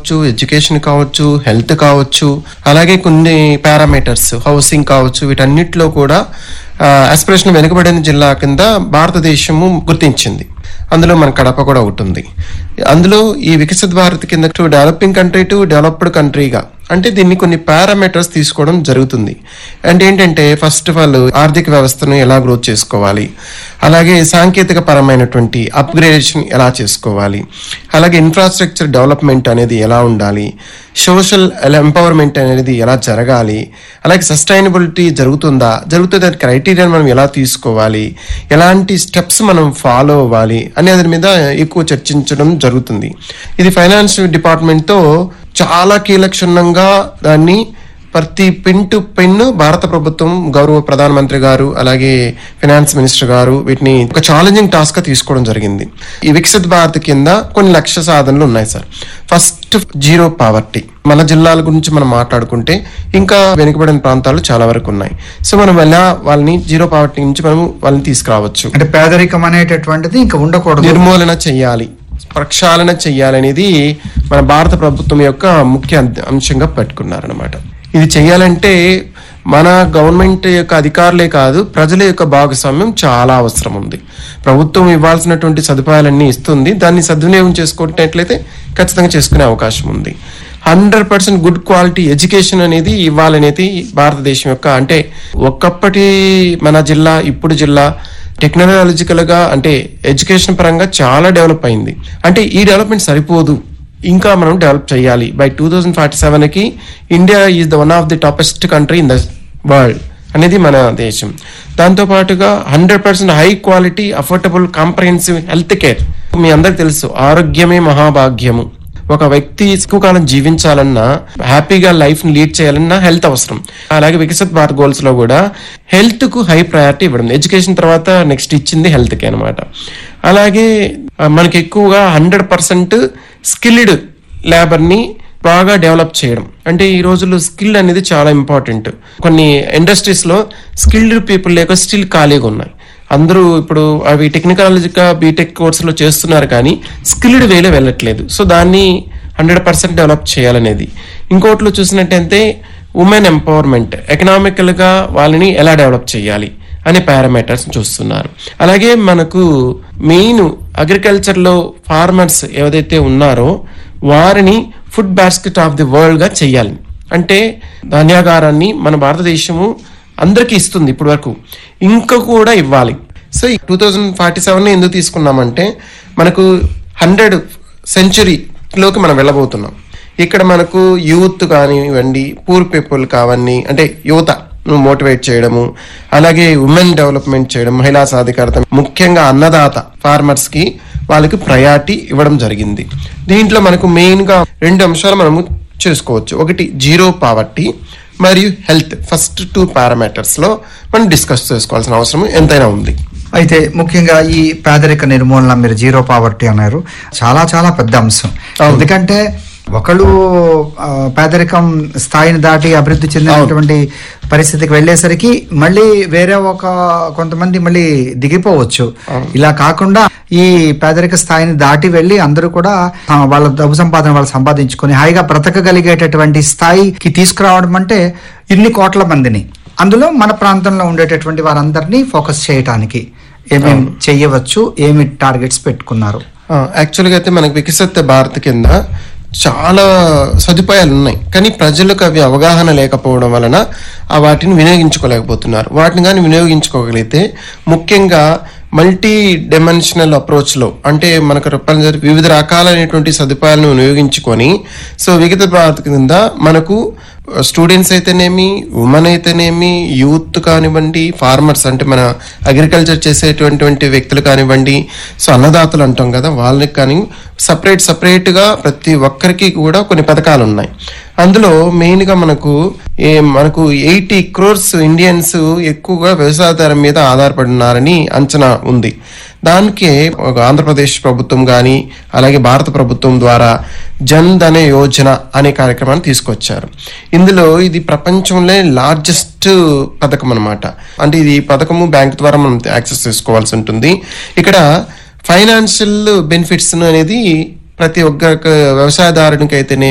కావచ్చు ఎడ్యుకేషన్ కావచ్చు హెల్త్ కావచ్చు అలాగే కొన్ని పారామీటర్స్ హౌసింగ్ కావచ్చు వీటన్నిటిలో కూడా ఆస్పిరేషన్ వెనుకబడిన జిల్లా కింద భారతదేశము గుర్తించింది అందులో మన కడప కూడా ఒకటి ఉంది అందులో ఈ వికసిత్ భారత్ కింద to developing country to developed కంట్రీగా అంటే దీన్ని కొన్ని పారామీటర్స్ తీసుకోవడం జరుగుతుంది అంటే ఏంటంటే ఫస్ట్ ఆఫ్ ఆల్ ఆర్థిక వ్యవస్థను ఎలా గ్రోత్ చేసుకోవాలి అలాగే సాంకేతిక పరమైనటువంటి అప్గ్రేడేషన్ ఎలా చేసుకోవాలి అలాగే ఇన్ఫ్రాస్ట్రక్చర్ డెవలప్మెంట్ అనేది ఎలా ఉండాలి సోషల్ ఎంపవర్మెంట్ అనేది ఎలా జరగాలి అలాగే సస్టైనబిలిటీ జరుగుతుందా జరుగుతే దాని క్రైటీరియా మనం ఎలా తీసుకోవాలి ఎలాంటి స్టెప్స్ మనం ఫాలో అవ్వాలి అనే దాని మీద ఎక్కువ చర్చించడం జరుగుతుంది ఇది ఫైనాన్స్ డిపార్ట్మెంట్తో చాలా కీలక్షణంగా దాన్ని ప్రతి పిన్ టు పిన్ భారత ప్రభుత్వం గౌరవ ప్రధానమంత్రి గారు అలాగే ఫైనాన్స్ మినిస్టర్ గారు వీటిని ఒక ఛాలెంజింగ్ టాస్క్ గా తీసుకోవడం జరిగింది ఈ వికసిత్ భారత్ కింద కొన్ని లక్ష్య సాధనలు ఉన్నాయి సార్ ఫస్ట్ జీరో పావర్టీ మన జిల్లాల గురించి మనం మాట్లాడుకుంటే ఇంకా వెనుకబడిన ప్రాంతాలు చాలా వరకు ఉన్నాయి సో మనం ఎలా వాళ్ళని జీరో పావర్టీ నుంచి మనం వాళ్ళని తీసుకురావచ్చు అంటే పేదరికం అనేటటువంటిది ఇంకా ఉండకూడదు నిర్మూలన చెయ్యాలి ప్రక్షాళన చెయ్యాలనేది మన భారత ప్రభుత్వం యొక్క ముఖ్య అంశ- అంశంగా పెట్టుకున్నారనమాట ఇది చెయ్యాలంటే మన గవర్నమెంట్ యొక్క అధికారులే కాదు ప్రజల యొక్క భాగస్వామ్యం చాలా అవసరం ఉంది ప్రభుత్వం ఇవ్వాల్సినటువంటి సదుపాయాలన్నీ ఇస్తుంది దాన్ని సద్వినియోగం చేసుకున్నట్లయితే ఖచ్చితంగా చేసుకునే అవకాశం ఉంది hundred percent good quality education అనేది ఇవ్వాలనేది భారతదేశం యొక్క అంటే ఒక్కప్పటి మన జిల్లా ఇప్పుడు జిల్లా టెక్నాలజికల్ గా అంటే ఎడ్యుకేషన్ పరంగా చాలా డెవలప్ అయింది అంటే ఈ డెవలప్మెంట్ సరిపోదు ఇంకా మనం డెవలప్ చేయాలి by two thousand forty seven కి India is the one of the toppest country in the world అనేది మన దేశం దాంతో పాటుగా hundred percent high quality affordable comprehensive health care మీ అందరికి తెలుసు ఆరోగ్యమే మహాభాగ్యము ఒక వ్యక్తి ఎక్కువ కాలం జీవించాలన్నా హ్యాపీగా లైఫ్ ని లీడ్ చేయాలన్నా హెల్త్ అవసరం అలాగే వికసిత్ భారత్ గోల్స్ లో కూడా హెల్త్ కు హై ప్రయారిటీ ఇవ్వడం ఎడ్యుకేషన్ తర్వాత నెక్స్ట్ ఇచ్చింది హెల్త్ కి అనమాట అలాగే ఆ, మనకి ఎక్కువగా హండ్రెడ్ పర్సెంట్ స్కిల్డ్ లేబర్ ని బాగా డెవలప్ చేయడం అంటే ఈ రోజుల్లో స్కిల్ అనేది చాలా ఇంపార్టెంట్ కొన్ని ఇండస్ట్రీస్ లో స్కిల్డ్ పీపుల్ లేక స్టిల్ ఖాళీగా ఉన్నాయి అందరూ ఇప్పుడు అవి టెక్నికాలజీగా బీటెక్ కోర్సులో చేస్తున్నారు కానీ స్కిల్డ్ వేలో వెళ్ళట్లేదు సో దాన్ని హండ్రెడ్ పర్సెంట్ డెవలప్ చేయాలనేది ఇంకోట్లో చూసినట్టయితే ఉమెన్ ఎంపవర్మెంట్ ఎకనామికల్ గా వాళ్ళని ఎలా డెవలప్ చేయాలి అనే పారామీటర్స్ చూస్తున్నారు అలాగే మనకు మెయిన్ అగ్రికల్చర్ లో ఫార్మర్స్ ఏదైతే ఉన్నారో వారిని food basket of the world గా చెయ్యాలి అంటే ధాన్యాగారాన్ని మన భారతదేశము అందరికీ ఇస్తుంది ఇప్పటి వరకు ఇంకా కూడా ఇవ్వాలి so two thousand forty seven ఎందుకు తీసుకున్నామంటే మనకు హండ్రెడ్ సెంచురీలోకి మనం వెళ్ళబోతున్నాం ఇక్కడ మనకు యూత్ కానివ్వండి పూర్ పీపుల్ కావని అంటే యువత మోటివేట్ చేయడము అలాగే ఉమెన్ డెవలప్మెంట్ చేయడం మహిళా సాధికారత ముఖ్యంగా అన్నదాత ఫార్మర్స్ కి వాళ్ళకి ప్రయారిటీ ఇవ్వడం జరిగింది దీంట్లో మనకు మెయిన్ గా రెండు అంశాలు మనము చేసుకోవచ్చు ఒకటి జీరో పావర్టీ మరియు హెల్త్ ఫస్ట్ టూ పారామీటర్స్ లో మనం డిస్కస్ చేసుకోవాల్సిన అవసరం ఎంతైనా ఉంది అయితే ముఖ్యంగా ఈ పేదరిక నిర్మూలన మీరు జీరో పావర్టీ అన్నారు చాలా చాలా పెద్ద అంశం అవును. ఎందుకంటే ఒకళ్ళు ఆ, పేదరికం స్థాయిని దాటి అభివృద్ధి చెందినటువంటి పరిస్థితికి వెళ్ళేసరికి మళ్ళీ వేరే ఒక కొంతమంది మళ్ళీ దిగిపోవచ్చు ఇలా కాకుండా ఈ పేదరిక స్థాయిని దాటి వెళ్ళి అందరూ కూడా ఆ, వాళ్ళ డబ్బు సంపాదన వాళ్ళు సంపాదించుకొని హాయిగా బ్రతకగలిగేటటువంటి స్థాయికి తీసుకురావడం అంటే ఇన్ని కోట్ల మందిని అందులో మన ప్రాంతంలో ఉండేటటువంటి వారందరినీ ఫోకస్ చేయటానికి ఏమేమి చెయ్యవచ్చు ఏమి టార్గెట్స్ పెట్టుకున్నారు యాక్చువల్గా అయితే మనకి వికసిత భారత్ కింద చాలా సదుపాయాలు ఉన్నాయి కానీ ప్రజలకు అవి అవగాహన లేకపోవడం వలన ఆ వాటిని వినియోగించుకోలేకపోతున్నారు వాటిని కానీ వినియోగించుకోగలిగితే ముఖ్యంగా మల్టీ డైమెన్షనల్ అప్రోచ్ లో అంటే మనకు తప్పనిసరి వివిధ రకాలైనటువంటి సదుపాయాలను వినియోగించుకొని సో వికసిత భారత్ కింద మనకు స్టూడెంట్స్ అయితేనేమి ఉమెన్ అయితేనేమి యూత్ కానివ్వండి ఫార్మర్స్ అంటే మన అగ్రికల్చర్ చేసేటువంటి వ్యక్తులు కానివ్వండి సో అన్నదాతలు అంటాం కదా వాళ్ళకి కానీ సపరేట్ సపరేట్ గా ప్రతి ఒక్కరికి కూడా కొన్ని పథకాలు ఉన్నాయి అందులో మెయిన్ గా మనకు ఏ మనకు ఎయిటీ క్రోర్స్ ఇండియన్స్ ఎక్కువగా వ్యవసాయదారం మీద ఆధారపడినారని అంచనా ఉంది దానికి ఒక ఆంధ్రప్రదేశ్ ప్రభుత్వం కానీ అలాగే భారత ప్రభుత్వం ద్వారా జన్ ధన యోజన అనే కార్యక్రమాన్ని తీసుకొచ్చారు ఇందులో ఇది ప్రపంచంలో లార్జెస్ట్ పథకం అన్నమాట అంటే ఇది పథకము బ్యాంక్ ద్వారా మనం యాక్సెస్ చేసుకోవాల్సి ఉంటుంది ఇక్కడ ఫైనాన్షియల్ బెనిఫిట్స్ అనేది ప్రతి ఒక్క వ్యవసాయదారునికి అయితేనే